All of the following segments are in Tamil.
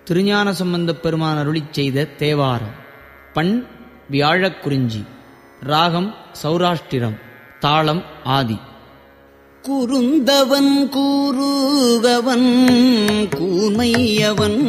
திருஞான சம்பந்தப் பெருமான் அருளிச் செய்த தேவாரம் பண் வியாழக் குறிஞ்சி ராகம் சௌராஷ்டிரம் தாளம் ஆதி குறுந்தவன் கூறுகவன் கூமையவன்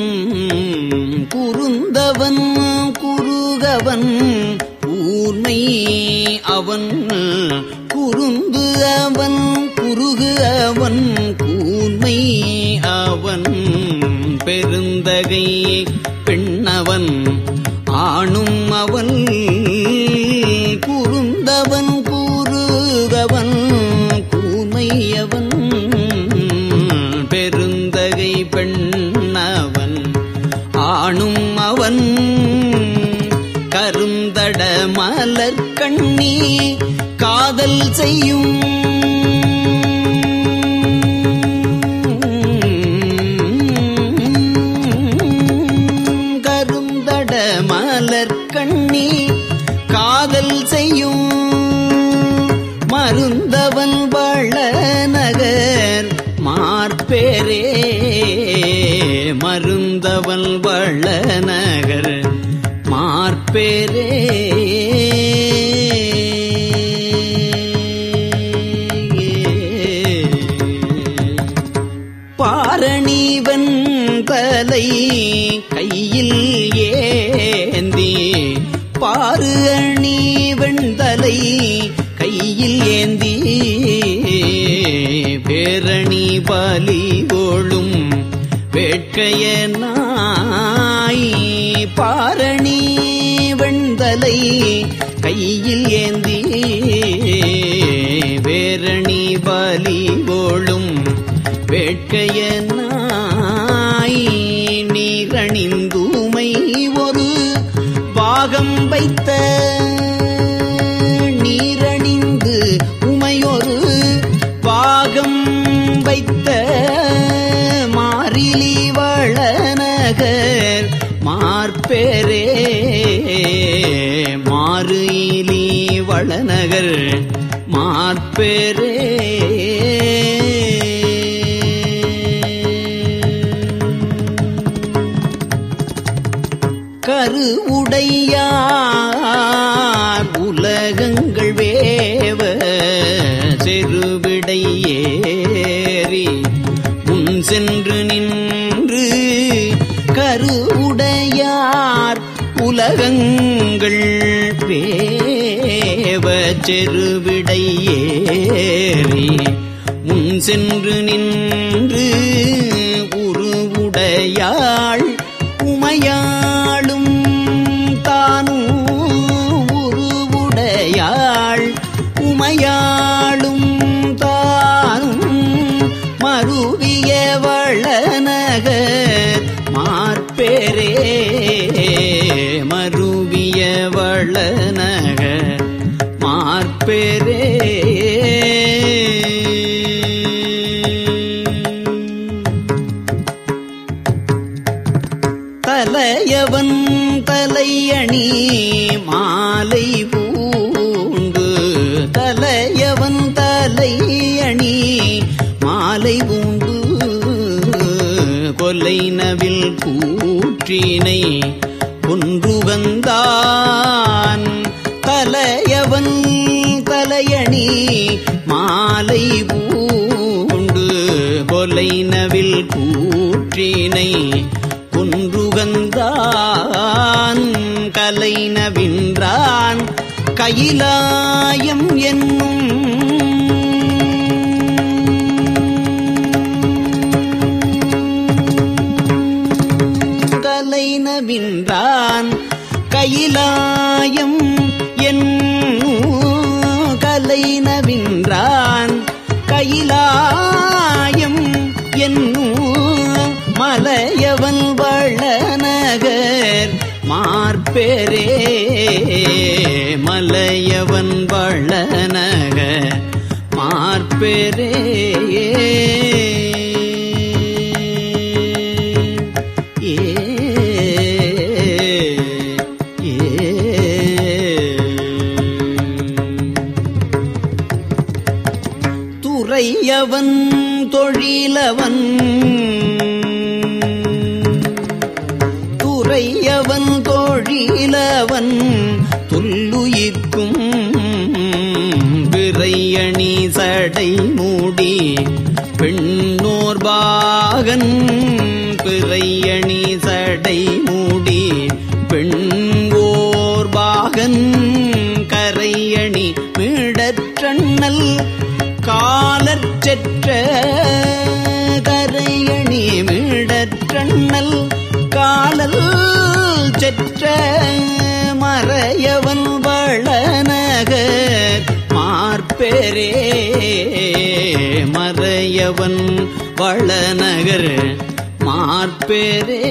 குறுந்தவன் குறுகவன் கூர்மை அவன் குறுந்து அவன் குறுகு அவன் கூர்மை அவன் பெருந்தகை பெண்ணவன் ஆணும் அவன் குறுந்தவன் கூறுகவன் கூமையவன் பெருந்தகை பெண்ணவன் ஆணும் அவன் கருந்தட மலர் கண்ணி காதல் செய்யும் கருந்தட மலர் கண்ணி காதல் செய்யும் மருந்தவன் வள நகர் மார்பேரே மருந்தவன் வள நகர் மார்பேரே பாரணிவன் தலை கையில் ஏந்தி பாரு அணி வெண்தலை கையில் ஏந்தி பேரணி பலி ஓளும் வேட்கைய நாய் பாரணி வெண்தலை கையில் ஏந்தி பேரணி பலி ஓளும் வேட்கைய நாய் நீரணிந்துமை ஒரு பாகம் வைத்த நீரணிந்து உமையொரு பாகம் வைத்த மாறிலி வளநகர் மார்பேரே மாறுயிலி வளநகர் மார்பேரே கருவுடையார் உலகங்கள் வேவ செருவிடை ஏறி முன் சென்று நின்று கருவுடையார் உலகங்கள் வேவ செருவிடை ஏறி முன் சென்று நின்று உருவுடையாள் உமையாளும் தானும் உருவுடையாள் உமையாளும் தானும் மருவிய வளநகர் மார்பேரே மருவிய வளநகர் மார்பேரே தலையவன் தலையணி மாலை பூண்டு தலையவன் தலையணி மாலை பூண்டு கொல்லை நவில் கூற்றினை ஒன்றுகந்தான் தலையவன் தலையணி மாலை பூண்டு கொலை நவில் கூற்றினை குன்றுகந்தான் கலைனவின்றான் கையிலாயம் என்னும் கலைனவின்றான் கையிலாயம் என் கலைனவின்றான் கையிலாயம் என்னும் மலையவன் வளநகர் மார்பெரே மலையவன் வளநகர் மார்பெரே ஏ துறையவன் தொழிலவன் சடை மூடி பெண்ணோர் பாகன் பிறையணி சடை மூடி பெண்வோர் பாகன் கரையணி மிடற்றண்ணல் காலற்ற கரையணி மிடற்றண்ணல் காலல் செற்ற மறையவன் வளநகர் மார்பெரே மறையவன் வளநகர் மார்பெரே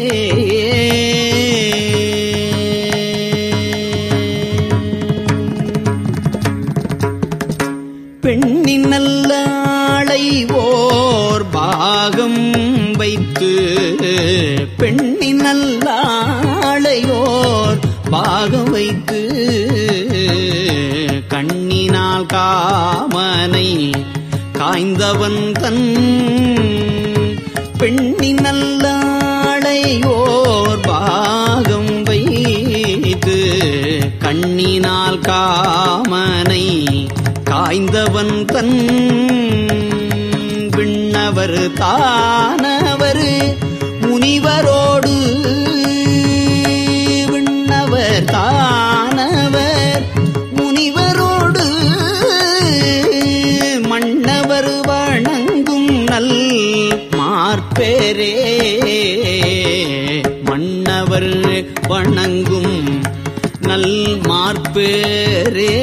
பெண்ணின் நல்லாளை ஓர் பாகம் வைத்து பெண்ணின் நல்லாளையோர் பாகம் வைத்து கண்ணினால் காமனை காய்ந்தவன் தன் பெண்ணின் நல்லாளையோர் பாகம் வைத்து கண்ணினால் காமனை காய்ந்தவன் தன் விண்ணவர் தானவர் முனிவரோடு விண்ணவர் தானவர் முனிவரோடு மன்னவர் வணங்கும் நல் மார்பேரே மன்னவர் வணங்கும் நல் மார்பேரே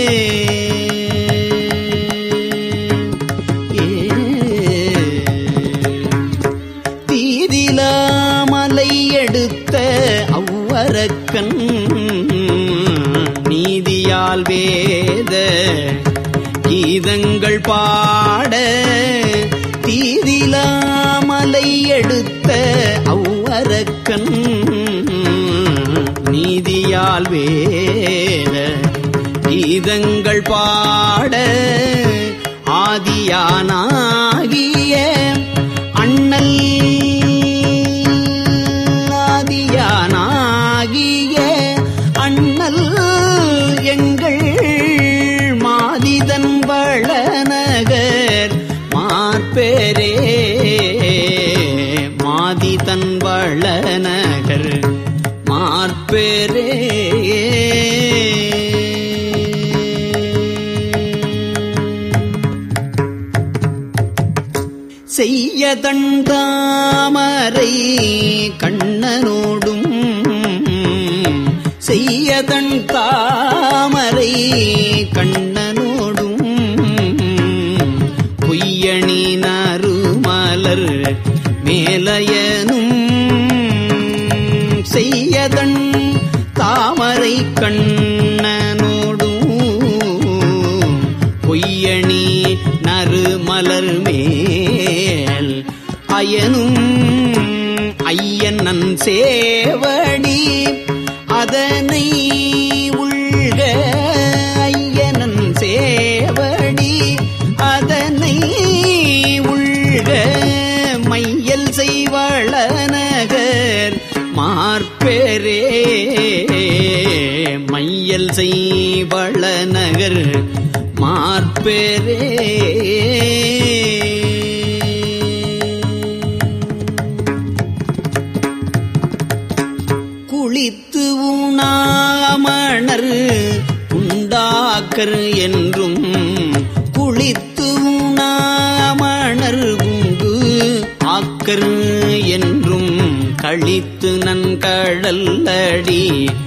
தீதிலாமலை எடுத்த அவ்வரக்கன் நீதியால் வேத கீதங்கள் பாட தீதிலாமலை எடுத்த அவ்வரக்கன் நீதியால் வேத கீதங்கள் பாட ஆதியானாகிய அண்ணல் ஆதியானாகிய அண்ணல் எங்கள் மாதிதன் வளநகர் மார்பெரே மாதிதன் வளநகர் மார்பெரே செய்ய தண்டாமரை கண்ணனோடும் செய்ய தன் தாமரை கண்ணனோடும் பொய்யணி நறுமலர் மேலயனும் செய்யதன் தாமரை கண்ணனோடும் பொய்யணி நறுமலர் மேல் அயனும் ஐயனன் சேவடி அதனை உள்க ஐயனன் சேவடி அதனை உள்க மையல் செய்வளநகர் மார்பெரே மையல் செய்வளநகர் மார்பெரே குளித்து உணாமணர் உண்டாக்கர் என்றும் குளித்து உணாமணர் உண்டு ஆக்கர் என்றும் கழித்து நன்கடல் அடி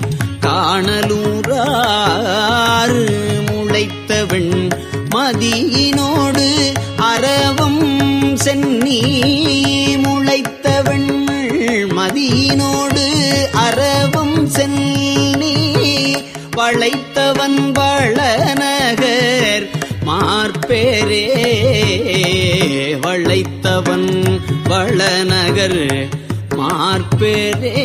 காணலூராறு முளைத்தவன் மதியினோடு அரவம் சென்னி முளைத்தவன் மதியினோடு அரவம் சென்னி வளைத்தவன் வளநகர் மார்பேரே வளைத்தவன் வளநகர் மார்பேரே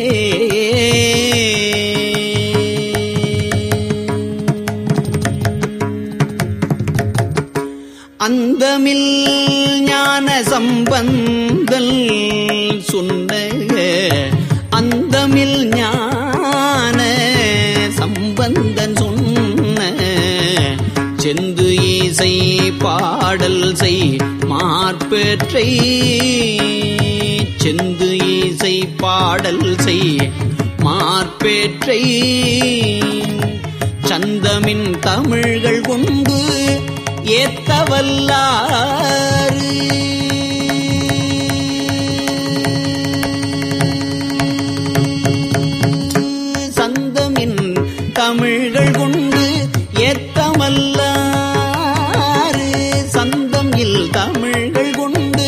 அந்தமில் ஞான சம்பந்தல் சொன்ன அந்தமில் ஞான சம்பந்தன் சொன்ன செந்து ஈசை பாட பாடல் செய் மார்பேற்றை செந்து இசை பாடல் செய் மார்பேற்றை சந்தமின் தமிழ்கள் கொண்டு ஏத்தவல்லாறு சந்தமின் தமிழ்கள் கொண்டு ஏத்தமல்லாறு சந்தம் இல் தமிழ்கள் கொண்டு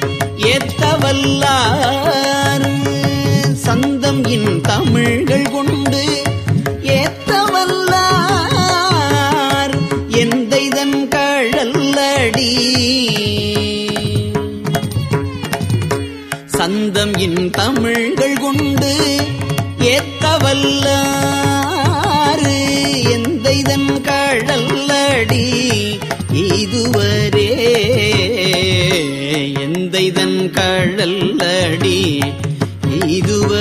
ஏத்தவல்லாறு சந்தம் இன் தமிழ்கள் கொண்டு ஏத்தவல்லார் எந்தைதன் கழல்லடி சந்தம் இன் தமிழ்கள் கொண்டு ஏத்தவல்லாறு எந்தைதன் கழல்லடி இதுவரே எந்தைதன் கழல்லடி இதுவரே